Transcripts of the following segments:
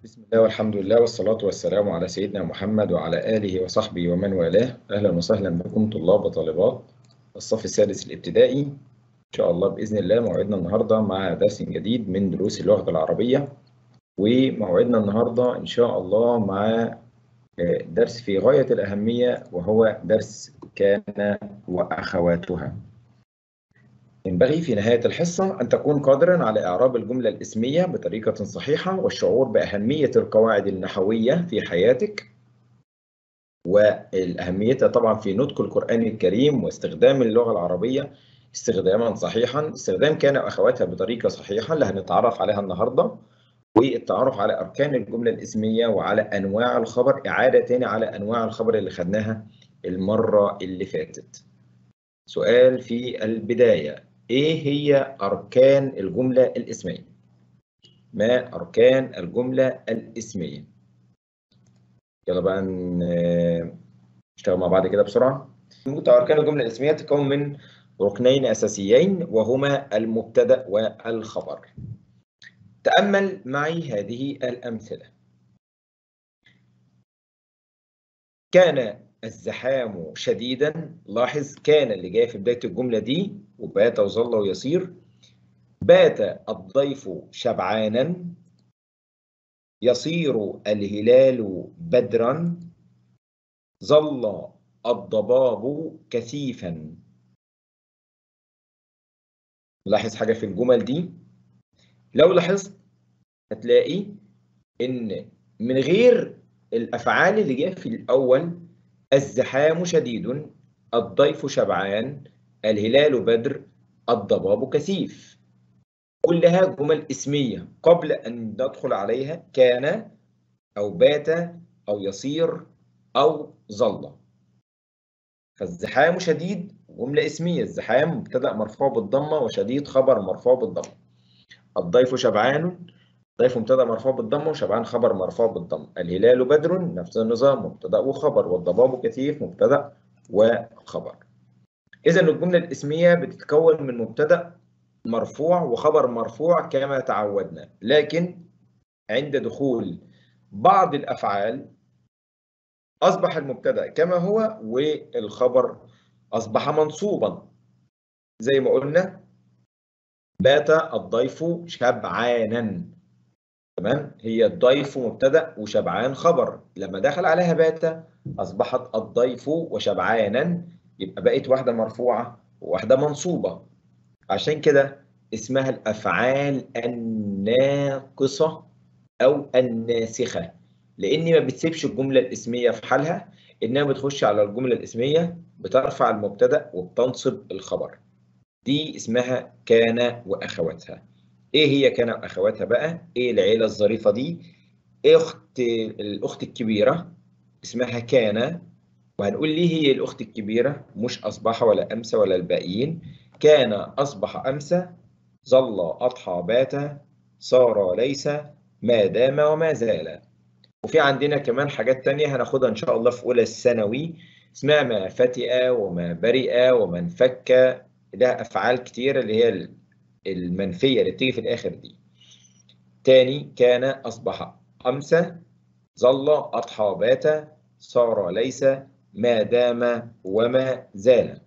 بسم الله والحمد لله والصلاة والسلام على سيدنا محمد وعلى آله وصحبه ومن والاه أهلا وسهلا بكم طلاب وطالبات الصف السادس الابتدائي إن شاء الله بإذن الله موعدنا النهاردة مع درس جديد من دروس اللغة العربية وموعدنا النهاردة إن شاء الله مع درس في غاية الأهمية وهو درس كان وأخواتها ينبغي في نهاية الحصة أن تكون قادرا على إعراب الجملة الاسمية بطريقة صحيحة والشعور بأهمية القواعد النحوية في حياتك والأهميتها طبعا في نطق القرآن الكريم واستخدام اللغة العربية استخداما صحيحا استخدام كان وأخواتها بطريقة صحيحة اللي هنتعرف عليها النهاردة والتعرف على أركان الجملة الاسمية وعلى أنواع الخبر إعادة تاني على أنواع الخبر اللي خدناها المرة اللي فاتت سؤال في البداية إيه هي أركان الجملة الاسمية؟ ما أركان الجملة الاسمية؟ يلا بقى نشتغل مع بعض كده بسرعة. أركان الجملة الاسمية تتكون من ركنين أساسيين وهما المبتدأ والخبر. تأمل معي هذه الأمثلة. كان الزحام شديدا لاحظ كان اللي جاي في بداية الجملة دي وبات وظل ويصير بات الضيف شبعانا يصير الهلال بدرا ظل الضباب كثيفا لاحظ حاجة في الجمل دي لو لاحظت هتلاقي ان من غير الافعال اللي جايه في الاول الزحام شديد الضيف شبعان الهلال بدر الضباب كثيف كلها جمل اسميه قبل ان ندخل عليها كان او بات او يصير او ظل فالزحام شديد جمله اسميه الزحام مبتدا مرفوع بالضمه وشديد خبر مرفوع بالضمه الضيف شبعان ضيف مبتدا مرفوع بالضمه وشبعان خبر مرفوع بالضم الهلال بدر نفس النظام مبتدا وخبر والضباب كثيف مبتدا وخبر اذا الجمله الاسميه بتتكون من مبتدا مرفوع وخبر مرفوع كما تعودنا لكن عند دخول بعض الافعال اصبح المبتدا كما هو والخبر اصبح منصوبا زي ما قلنا بات الضيف شبعانا تمام هي الضيف مبتدا وشبعان خبر لما دخل عليها بات اصبحت الضيف وشبعانا يبقى بقت واحده مرفوعه وواحده منصوبه عشان كده اسمها الافعال الناقصه او الناسخه لان ما بتسيبش الجمله الاسميه في حالها انها بتخش على الجمله الاسميه بترفع المبتدا وبتنصب الخبر دي اسمها كان واخواتها ايه هي كان واخواتها بقى ايه العيله الظريفه دي اخت الاخت الكبيره اسمها كان وهنقول ليه هي الاخت الكبيره مش اصبح ولا امسى ولا الباقيين كان اصبح امسى ظل اضحى بات صار ليس ما دام وما زال وفي عندنا كمان حاجات تانية هناخدها ان شاء الله في اولى الثانوي اسمها ما فتئ وما برئ وما انفك ده افعال كتيره اللي هي المنفية اللي بتيجي في الآخر دي تاني كان أصبح أمسى ظل أضحى بات صار ليس ما دام وما زال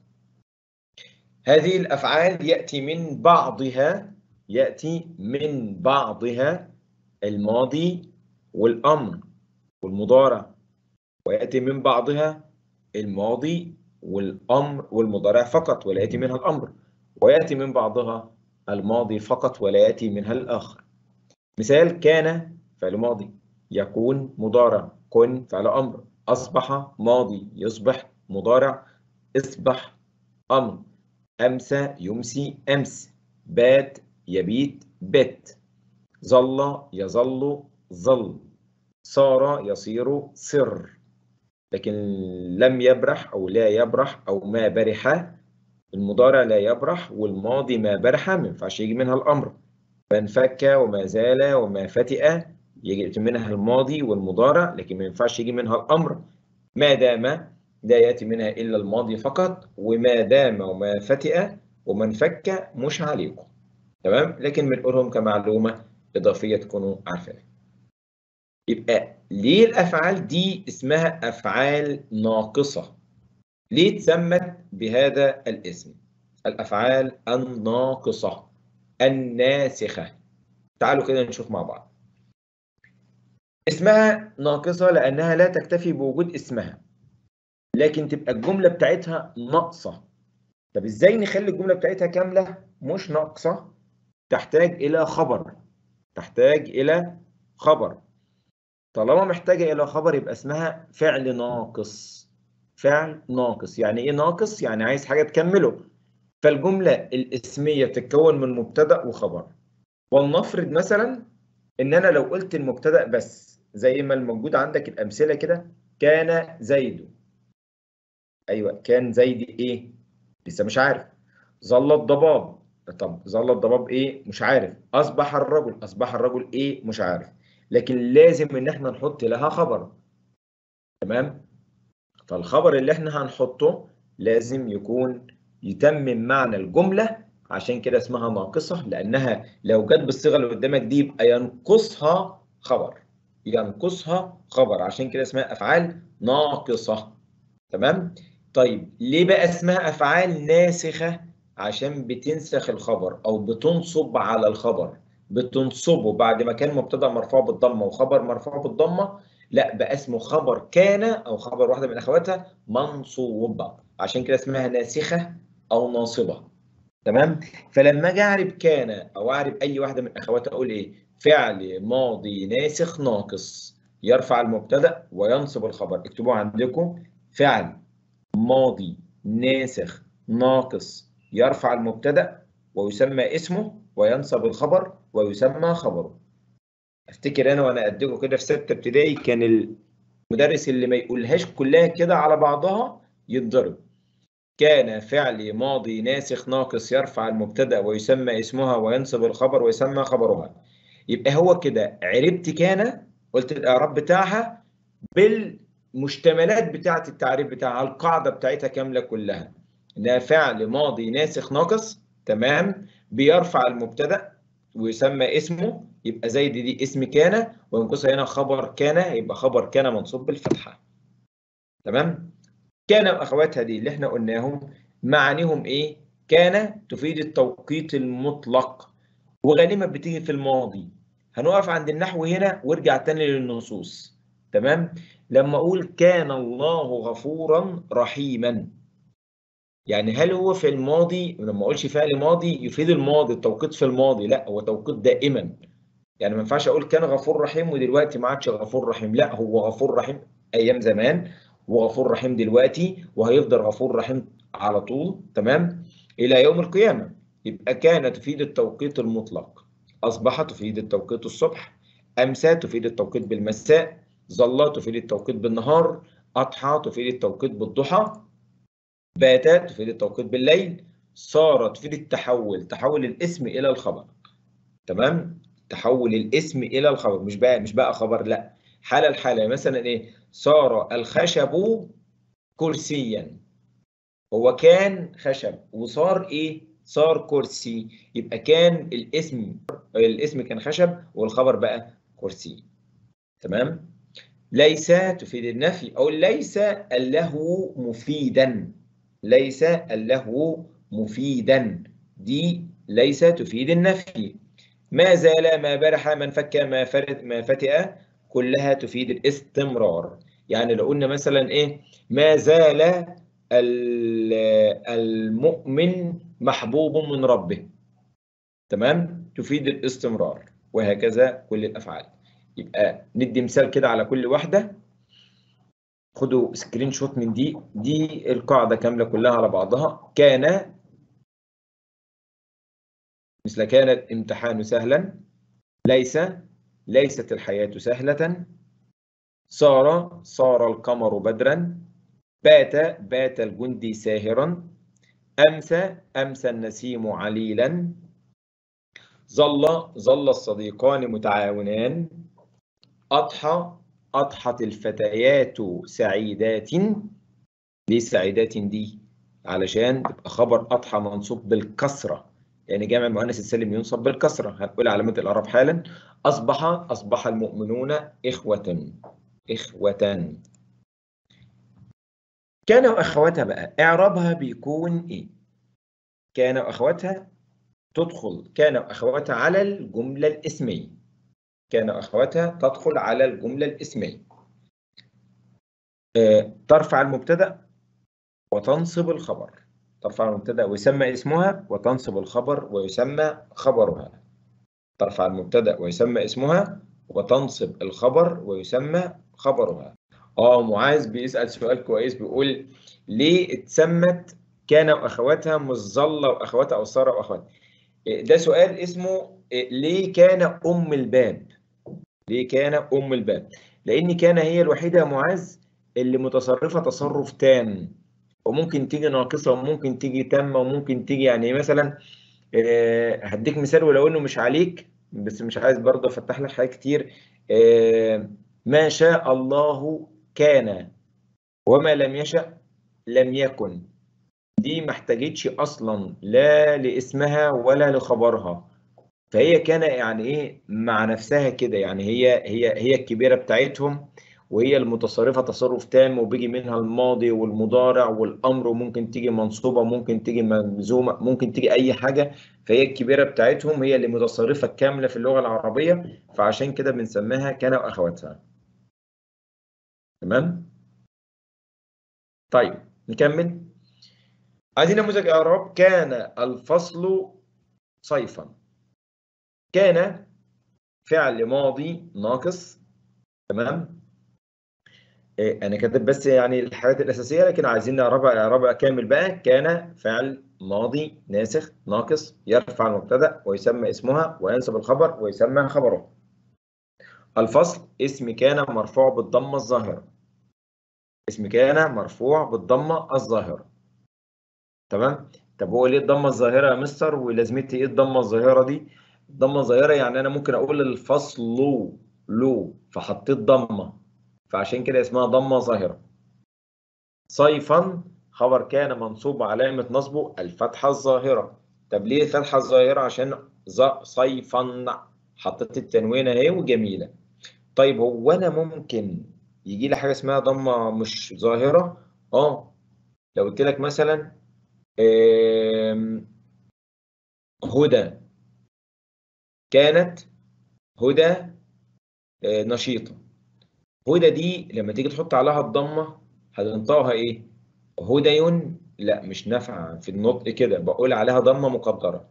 هذه الأفعال يأتي من بعضها يأتي من بعضها الماضي والأمر والمضارع ويأتي من بعضها الماضي والأمر والمضارع فقط ولا يأتي منها الأمر ويأتي من بعضها الماضي فقط ولا يأتي منها الآخر مثال كان فعل ماضي يكون مضارع كن فعل أمر أصبح ماضي يصبح مضارع اصبح أمر أمسى يمسي أمس بات يبيت بت ظل يظل ظل صار يصير صر لكن لم يبرح أو لا يبرح أو ما برح المضارع لا يبرح والماضي ما برح ما ينفعش يجي منها الامر فانفك وما زال وما فتئ يجي منها الماضي والمضارع لكن ما ينفعش يجي منها الامر ما دام لا ياتي منها الا الماضي فقط وما دام وما فتئ وما انفك مش عليكم تمام لكن بنقولهم كمعلومه اضافيه تكونوا عارفينها يبقى ليه الافعال دي اسمها افعال ناقصه ليه اتسمت بهذا الاسم الافعال الناقصه الناسخه تعالوا كده نشوف مع بعض اسمها ناقصه لانها لا تكتفي بوجود اسمها لكن تبقى الجمله بتاعتها ناقصه طب ازاي نخلي الجمله بتاعتها كامله مش ناقصه تحتاج الى خبر تحتاج الى خبر طالما محتاجه الى خبر يبقى اسمها فعل ناقص فعل ناقص يعني ايه ناقص يعني عايز حاجه تكمله فالجمله الاسميه تتكون من مبتدا وخبر ولنفرض مثلا ان انا لو قلت المبتدا بس زي ما الموجود عندك الامثله كده كان زيد ايوه كان زيد ايه لسه مش عارف ظل الضباب طب ظل الضباب ايه مش عارف اصبح الرجل اصبح الرجل ايه مش عارف لكن لازم ان احنا نحط لها خبر تمام فالخبر اللي احنا هنحطه لازم يكون يتمم معنى الجمله عشان كده اسمها ناقصه لانها لو جت بالصيغه اللي قدامك دي يبقى ينقصها خبر ينقصها خبر عشان كده اسمها افعال ناقصه تمام طيب ليه بقى اسمها افعال ناسخه عشان بتنسخ الخبر او بتنصب على الخبر بتنصبه بعد ما كان مبتدا مرفوع بالضمه وخبر مرفوع بالضمه لا بقى اسمه خبر كان او خبر واحده من اخواتها منصوب عشان كده اسمها ناسخه او ناصبه تمام فلما اجي اعرب كان او اعرب اي واحده من اخواتها اقول ايه فعل ماضي ناسخ ناقص يرفع المبتدا وينصب الخبر اكتبوه عندكم فعل ماضي ناسخ ناقص يرفع المبتدا ويسمى اسمه وينصب الخبر ويسمى خبره افتكر انا وانا قدكم كده في سته ابتدائي كان المدرس اللي ما يقولهاش كلها كده على بعضها يتضرب كان فعل ماضي ناسخ ناقص يرفع المبتدا ويسمى اسمها وينصب الخبر ويسمى خبرها يبقى هو كده عربت كان قلت الاعراب بتاعها بالمشتملات بتاعه التعريف بتاعها القاعده بتاعتها كامله كلها انها فعل ماضي ناسخ ناقص تمام بيرفع المبتدا ويسمى اسمه يبقى زي دي, دي اسم كان وينقصها هنا خبر كان يبقى خبر كان منصوب بالفتحه تمام كان واخواتها دي اللي احنا قلناهم معانيهم ايه كان تفيد التوقيت المطلق وغالبا بتيجي في الماضي هنقف عند النحو هنا وارجع تاني للنصوص تمام لما اقول كان الله غفورا رحيما يعني هل هو في الماضي لما اقولش فعل ماضي يفيد الماضي التوقيت في الماضي لا هو توقيت دائما يعني ما ينفعش اقول كان غفور رحيم ودلوقتي ما عادش غفور رحيم لا هو غفور رحيم ايام زمان وغفور رحيم دلوقتي وهيفضل غفور رحيم على طول تمام الى يوم القيامه يبقى كان تفيد التوقيت المطلق اصبح تفيد التوقيت الصبح امسى تفيد التوقيت بالمساء ظل تفيد التوقيت بالنهار اضحى تفيد التوقيت بالضحى بات تفيد التوقيت بالليل صار تفيد التحول تحول الاسم الى الخبر تمام تحول الاسم الى الخبر مش بقى مش بقى خبر لا حاله الحاله مثلا ايه صار الخشب كرسيا هو كان خشب وصار ايه صار كرسي يبقى كان الاسم الاسم كان خشب والخبر بقى كرسي تمام ليس تفيد النفي او ليس اللهو مفيدا ليس اللهو مفيدا دي ليس تفيد النفي ما زال ما برح من فك ما فرد ما فتئ كلها تفيد الاستمرار يعني لو قلنا مثلا ايه ما زال المؤمن محبوب من ربه تمام تفيد الاستمرار وهكذا كل الافعال يبقى ندي مثال كده على كل واحده خدوا سكرين شوت من دي دي القاعده كامله كلها على بعضها كان مثل كان الامتحان سهلا ليس ليست الحياة سهلة صار صار القمر بدرا بات بات الجندي ساهرا أمسى أمسى النسيم عليلا ظل ظل الصديقان متعاونان أضحى أضحت الفتيات سعيدات ليه سعيدات دي علشان تبقى خبر أضحى منصوب بالكسرة يعني جامع المؤنث السالم ينصب بالكسرة هنقول علامة الإعراب حالا أصبح أصبح المؤمنون إخوة إخوة كان وأخواتها بقى إعرابها بيكون إيه؟ كان وأخواتها تدخل كان وأخواتها على الجملة الاسمية كان وأخواتها تدخل على الجملة الاسمية آه، ترفع المبتدأ وتنصب الخبر ترفع المبتدأ ويسمى اسمها وتنصب الخبر ويسمى خبرها ترفع المبتدأ ويسمى اسمها وتنصب الخبر ويسمى خبرها اه معاذ بيسأل سؤال كويس بيقول ليه اتسمت كان واخواتها مش ظل واخواتها او ساره واخواتها ده سؤال اسمه ليه كان ام الباب ليه كان ام الباب لان كان هي الوحيده يا معاذ اللي متصرفه تصرف تام وممكن تيجي ناقصه وممكن تيجي تامه وممكن تيجي يعني مثلا آه، هديك مثال ولو انه مش عليك بس مش عايز برضه افتح لك حاجات كتير آه، ما شاء الله كان وما لم يشأ لم يكن دي ما احتاجتش اصلا لا لاسمها ولا لخبرها فهي كان يعني ايه مع نفسها كده يعني هي هي هي الكبيره بتاعتهم وهي المتصرفه تصرف تام وبيجي منها الماضي والمضارع والامر وممكن تيجي منصوبه ممكن تيجي مجزومه ممكن تيجي اي حاجه فهي الكبيره بتاعتهم هي اللي متصرفه كامله في اللغه العربيه فعشان كده بنسميها كان واخواتها تمام طيب نكمل عايزين نموذج اعراب كان الفصل صيفا كان فعل ماضي ناقص تمام إيه انا كاتب بس يعني الحاجات الاساسيه لكن عايزين نعربها اعرابها كامل بقى كان فعل ماضي ناسخ ناقص يرفع المبتدا ويسمى اسمها وينصب الخبر ويسمى خبره الفصل اسم كان مرفوع بالضمه الظاهره اسم كان مرفوع بالضمه الظاهره تمام طب هو ليه الضمه الظاهره يا مستر ولازمتي ايه الضمه الظاهره دي الضمه الظاهره يعني انا ممكن اقول الفصل لو فحطيت ضمه فعشان كده اسمها ضمه ظاهره صيفا خبر كان منصوب علامه نصبه الفتحه الظاهره طب ليه الفتحه الظاهره عشان صيفا حطيت التنوين اهي وجميله طيب هو انا ممكن يجي لي حاجه اسمها ضمه مش ظاهره اه لو قلت لك مثلا هدى كانت هدى نشيطة هدى دي لما تيجي تحط عليها الضمة هتنطقها ايه؟ هدي لا مش نافعة في النطق كده بقول عليها ضمة مقدرة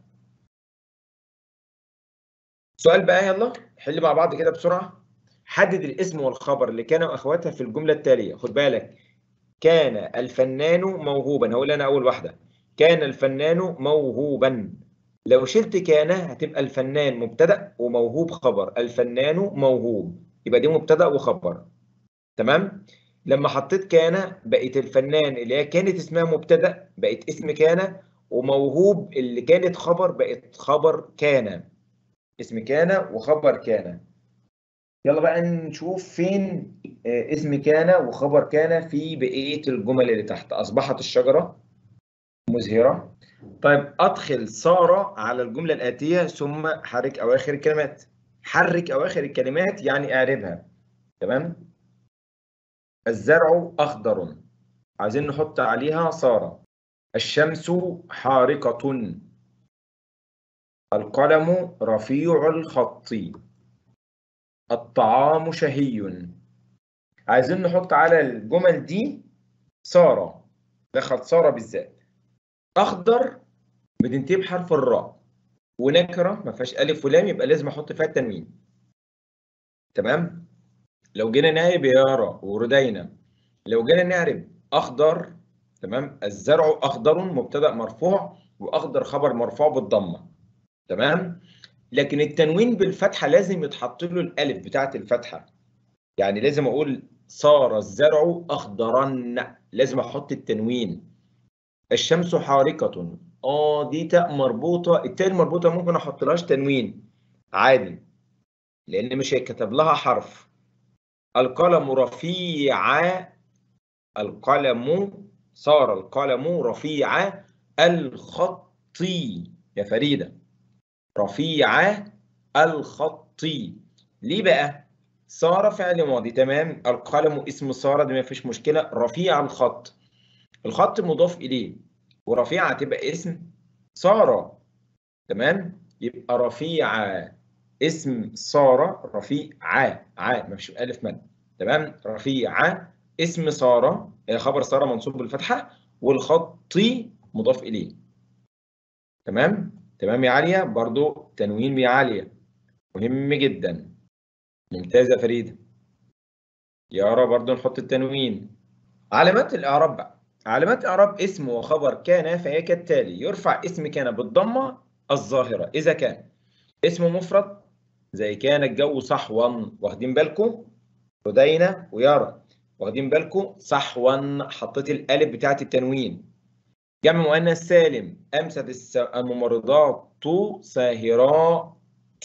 سؤال بقى يلا حل مع بعض كده بسرعة حدد الاسم والخبر اللي كانوا اخواتها في الجملة التالية خد بالك كان الفنان موهوبا هقول انا اول واحدة كان الفنان موهوبا لو شلت كان هتبقى الفنان مبتدا وموهوب خبر الفنان موهوب يبقى دي مبتدا وخبر تمام لما حطيت كان بقت الفنان اللي هي كانت اسمها مبتدا بقت اسم كان وموهوب اللي كانت خبر بقت خبر كان اسم كان وخبر كان يلا بقى نشوف فين اسم كان وخبر كان في بقيه الجمل اللي تحت اصبحت الشجره مزهرة طيب أدخل سارة على الجملة الآتية ثم حرك أواخر الكلمات حرك أواخر الكلمات يعني أعربها تمام الزرع أخضر عايزين نحط عليها سارة الشمس حارقة القلم رفيع الخط الطعام شهي عايزين نحط على الجمل دي سارة دخل سارة بالذات اخضر بتنتهي بحرف الراء ونكره ما فيهاش الف ولام يبقى لازم احط فيها التنوين تمام لو جينا نعرب يارا وردينا لو جينا نعرب اخضر تمام الزرع اخضر مبتدا مرفوع واخضر خبر مرفوع بالضمه تمام لكن التنوين بالفتحه لازم يتحط له الالف بتاعه الفتحه يعني لازم اقول صار الزرع اخضرا لازم احط التنوين الشمس حارقة اه دي تاء مربوطة التاء المربوطة ممكن احط لهاش تنوين عادي لان مش هيتكتب لها حرف القلم رفيع القلم صار القلم رفيع الخطي يا فريدة رفيع الخط ليه بقى؟ صار فعل ماضي تمام القلم اسم صار دي ما فيش مشكلة رفيع الخط الخط مضاف إليه ورفيع هتبقى اسم صار تمام يبقى رفيع اسم صار رفيع ع ما فيش ألف مد تمام رفيع اسم صار خبر صار منصوب بالفتحة والخط مضاف إليه تمام تمام يا عالية برضو تنوين يا عالية مهم جدا ممتازة فريدة يارا برضو نحط التنوين علامات الإعراب بقى علامات إعراب اسم وخبر كان فهي كالتالي يرفع اسم كان بالضمة الظاهرة إذا كان اسم مفرد زي كان الجو صحوا واخدين بالكم ردينا ويارا واخدين بالكم صحوا حطيت الألف بتاعت التنوين جمع مؤنث سالم أمست الممرضات ساهرات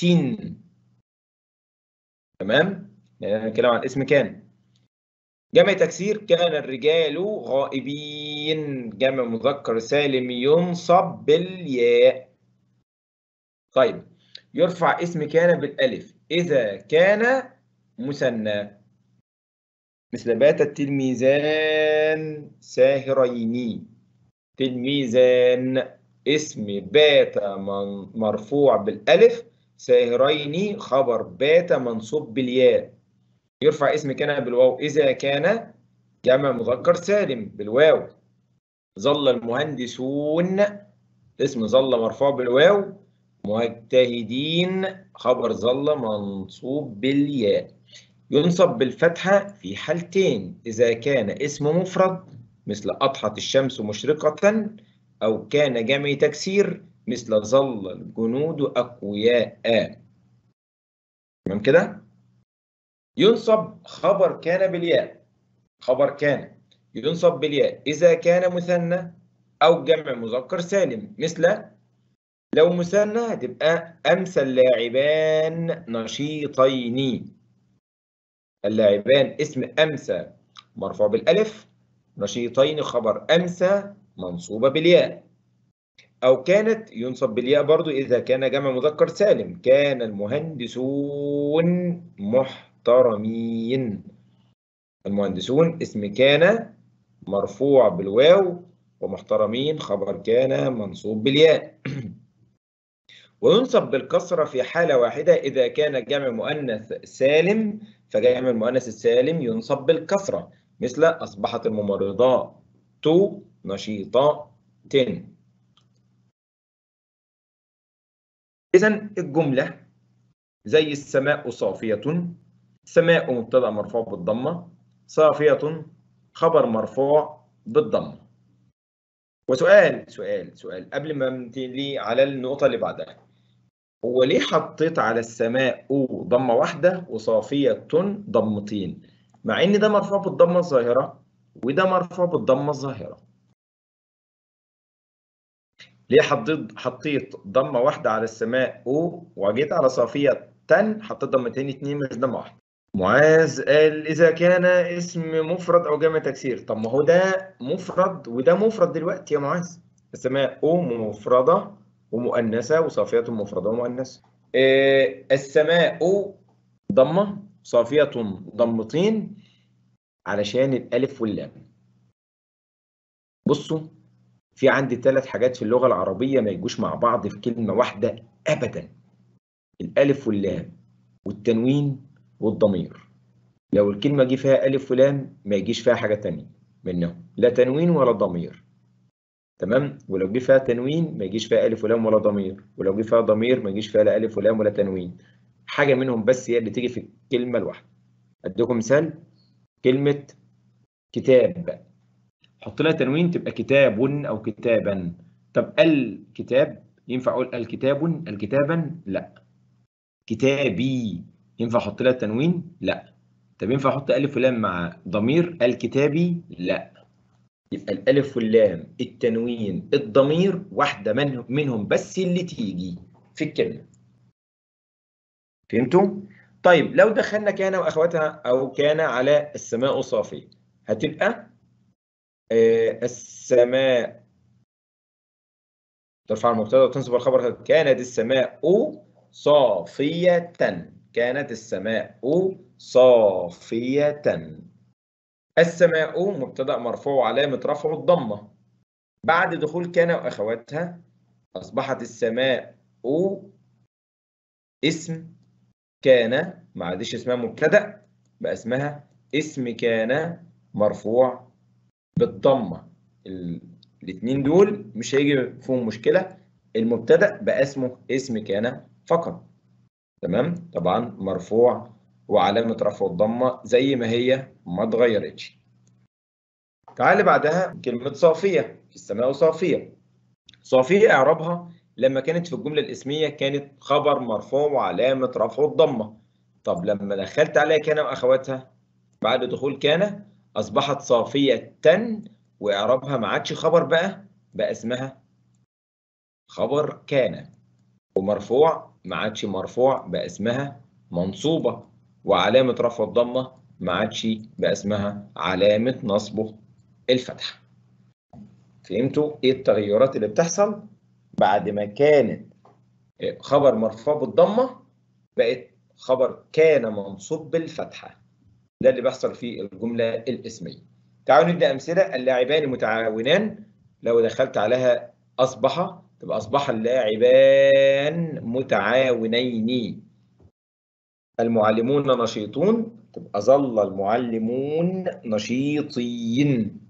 تمام؟ يعني هنتكلم عن اسم كان جمع تكسير كان الرجال غائبين جمع مذكر سالم ينصب بالياء طيب يرفع اسم كان بالالف اذا كان مثنى مثل بات التلميذان ساهرين تلميذان اسم بات مرفوع بالالف ساهرين خبر بات منصوب بالياء يرفع اسم كان بالواو إذا كان جمع مذكر سالم بالواو ظل المهندسون اسم ظل مرفوع بالواو مجتهدين خبر ظل منصوب بالياء ينصب بالفتحة في حالتين إذا كان اسم مفرد مثل أضحت الشمس مشرقة أو كان جمع تكسير مثل ظل الجنود أقوياء تمام كده؟ ينصب خبر كان بالياء خبر كان ينصب بالياء إذا كان مثنى أو جمع مذكر سالم مثل لو مثنى هتبقى أمسى اللاعبان نشيطين اللاعبان اسم أمسى مرفوع بالألف نشيطين خبر أمسى منصوبة بالياء أو كانت ينصب بالياء برضو إذا كان جمع مذكر سالم كان المهندسون محترمين المهندسون اسم كان مرفوع بالواو ومحترمين خبر كان منصوب بالياء وينصب بالكسرة في حالة واحدة إذا كان جمع مؤنث سالم فجمع المؤنث السالم ينصب بالكسرة مثل أصبحت الممرضات نشيطات إذا الجملة زي السماء صافية سماء مبتدأ مرفوع بالضمة صافية خبر مرفوع بالضمة وسؤال سؤال سؤال قبل ما ننتقل على النقطة اللي بعدها هو ليه حطيت على السماء أو ضمة واحدة وصافية ضمتين مع إن ده مرفوع بالضمة الظاهرة وده مرفوع بالضمة الظاهرة ليه حطيت حطيت ضمة واحدة على السماء أو وجيت على صافية تن حطيت ضمتين اتنين مش ضمة واحدة معاذ قال إذا كان اسم مفرد أو جمع تكسير طب ما هو ده مفرد وده مفرد دلوقتي يا معاذ السماء أو مفردة ومؤنثة وصافية مفردة ومؤنثة إيه السماء ضمة صافية ضمتين علشان الألف واللام بصوا في عندي ثلاث حاجات في اللغة العربية ما يجوش مع بعض في كلمة واحدة أبدا الألف واللام والتنوين والضمير لو الكلمة جه فيها ألف ولام ما يجيش فيها حاجة تانية منهم لا تنوين ولا ضمير تمام ولو جه فيها تنوين ما يجيش فيها ألف ولام ولا ضمير ولو جه فيها ضمير ما يجيش فيها لا ألف ولام ولا تنوين حاجة منهم بس هي اللي تيجي في الكلمة الواحدة أديكم مثال كلمة كتاب حط لها تنوين تبقى كتاب أو كتابا طب الكتاب ينفع أقول الكتاب الكتابا لا كتابي ينفع احط لها تنوين؟ لا. طب ينفع احط الف ولام مع ضمير الكتابي؟ لا. يبقى الالف واللام التنوين الضمير واحده من منهم بس اللي تيجي في الكلمه. فهمتوا؟ طيب لو دخلنا كان واخواتها او كان على السماء صافيه هتبقى آه السماء ترفع المبتدا وتنصب الخبر كانت السماء صافية كانت السماء صافية السماء مبتدأ مرفوع علامة رفعه الضمة بعد دخول كان وأخواتها أصبحت السماء اسم كان ما عادش اسمها مبتدأ بقى اسمها اسم كان مرفوع بالضمة الاثنين دول مش هيجي فيهم مشكلة المبتدأ بقى اسمه اسم كان فقط تمام طبعا مرفوع وعلامة رفعه الضمة زي ما هي ما اتغيرتش تعال بعدها كلمة صافية في السماء صافية صافية إعرابها لما كانت في الجملة الاسمية كانت خبر مرفوع وعلامة رفعه الضمة طب لما دخلت عليها كان وأخواتها بعد دخول كان أصبحت صافية وإعرابها ما عادش خبر بقى بقى اسمها خبر كان ومرفوع ما عادش مرفوع بقى اسمها منصوبة وعلامة رفع الضمة ما عادش بقى اسمها علامة نصبه الفتحة فهمتوا ايه التغيرات اللي بتحصل بعد ما كانت خبر مرفوع بالضمة بقت خبر كان منصوب بالفتحة ده اللي بيحصل في الجملة الاسمية تعالوا نبدأ أمثلة اللاعبان متعاونان لو دخلت عليها أصبح تبقى أصبح اللاعبان متعاونين المعلمون نشيطون تبقى ظل المعلمون نشيطين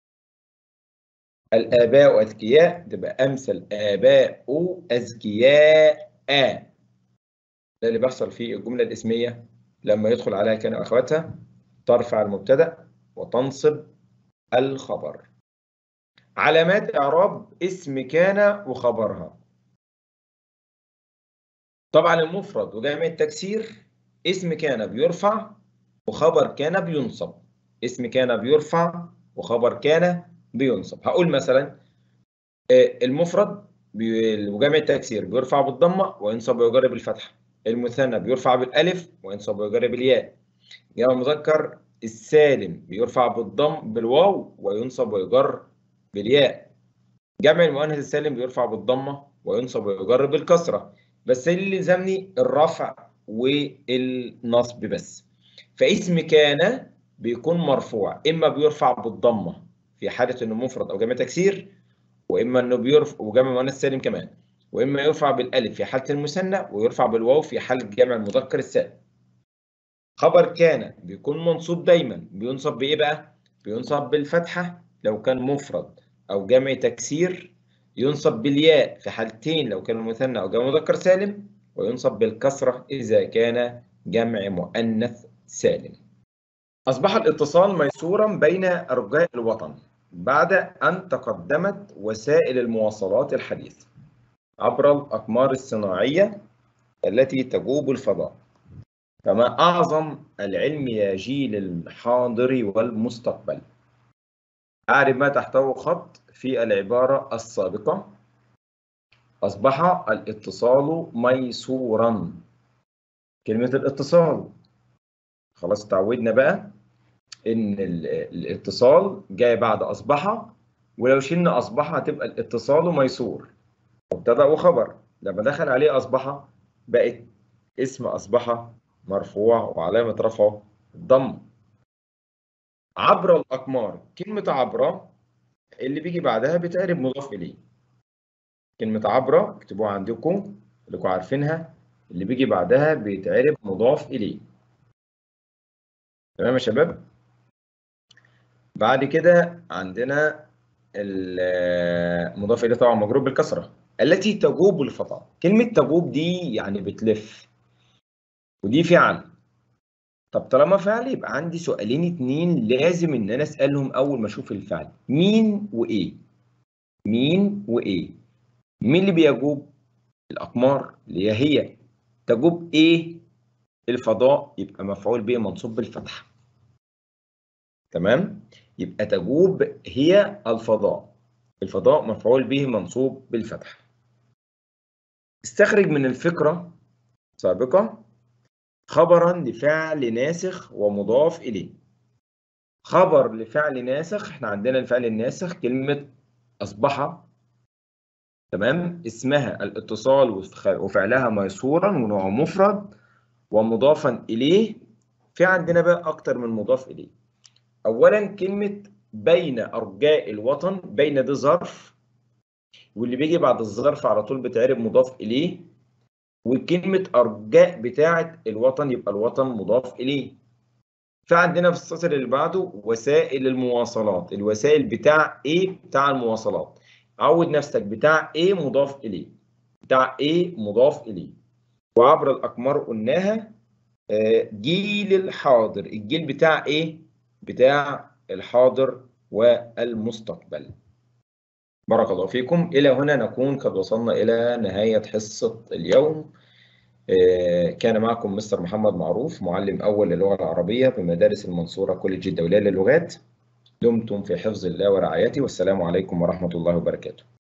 الآباء أذكياء تبقى أمثل الآباء أذكياء ده اللي بيحصل في الجملة الاسمية لما يدخل عليها كان أخواتها ترفع المبتدأ وتنصب الخبر علامات إعراب اسم كان وخبرها طبعا المفرد وجمع التكسير اسم كان بيرفع وخبر كان بينصب اسم كان بيرفع وخبر كان بينصب هقول مثلا المفرد وجمع التكسير بيرفع بالضمة وينصب ويجر بالفتحة المثنى بيرفع بالألف وينصب ويجر بالياء جمع المذكر السالم بيرفع بالضم بالواو وينصب ويجر بالياء جمع المؤنث السالم بيرفع بالضمة وينصب ويجر بالكسرة بس اللي لزمني الرفع والنصب بس فاسم كان بيكون مرفوع اما بيرفع بالضمه في حاله انه مفرد او جمع تكسير واما انه بيرفع وجمع مؤنث سالم كمان واما يرفع بالالف في حاله المثنى ويرفع بالواو في حاله جمع المذكر السالم خبر كان بيكون منصوب دايما بينصب بايه بقى بينصب بالفتحه لو كان مفرد او جمع تكسير ينصب بالياء في حالتين لو كان مثنى او جمع مذكر سالم وينصب بالكسرة إذا كان جمع مؤنث سالم أصبح الاتصال ميسورا بين أرجاء الوطن بعد أن تقدمت وسائل المواصلات الحديثة عبر الأقمار الصناعية التي تجوب الفضاء فما أعظم العلم يا جيل الحاضر والمستقبل أعرف ما تحتوي خط في العبارة السابقة أصبح الاتصال ميسورا كلمة الاتصال خلاص تعودنا بقى إن الاتصال جاي بعد أصبح ولو شلنا أصبح هتبقى الاتصال ميسور مبتدأ وخبر لما دخل عليه أصبح بقت اسم أصبح مرفوع وعلامة رفعه الضم عبر الأقمار كلمة عبر اللي بيجي بعدها بتقرب مضاف إليه كلمة عبرة اكتبوها عندكم اللي عارفينها اللي بيجي بعدها بيتعرب مضاف إليه تمام يا شباب بعد كده عندنا المضاف إليه طبعا مجرور بالكسرة التي تجوب الفضاء كلمة تجوب دي يعني بتلف ودي فعل طب طالما فعل يبقى عندي سؤالين اتنين لازم ان انا اسالهم اول ما اشوف الفعل مين وايه مين وايه مين اللي بيجوب الأقمار اللي هي هي تجوب إيه الفضاء يبقى مفعول به منصوب بالفتحة تمام يبقى تجوب هي الفضاء الفضاء مفعول به منصوب بالفتحة استخرج من الفكرة سابقة خبرا لفعل ناسخ ومضاف إليه خبر لفعل ناسخ احنا عندنا الفعل الناسخ كلمة أصبح تمام اسمها الاتصال وفعلها ميسورا ونوع مفرد ومضافا اليه في عندنا بقى اكتر من مضاف اليه اولا كلمه بين ارجاء الوطن بين دي ظرف واللي بيجي بعد الظرف على طول بتعرب مضاف اليه وكلمه ارجاء بتاعه الوطن يبقى الوطن مضاف اليه فعندنا في السطر اللي بعده وسائل المواصلات الوسائل بتاع ايه بتاع المواصلات عود نفسك بتاع ايه مضاف اليه بتاع ايه مضاف اليه وعبر الاقمار قلناها جيل الحاضر الجيل بتاع ايه بتاع الحاضر والمستقبل بارك الله فيكم الى هنا نكون قد وصلنا الى نهايه حصه اليوم كان معكم مستر محمد معروف معلم أول للغة العربية بمدارس المنصورة كوليدج الدولية للغات دمتم في حفظ الله ورعايته والسلام عليكم ورحمة الله وبركاته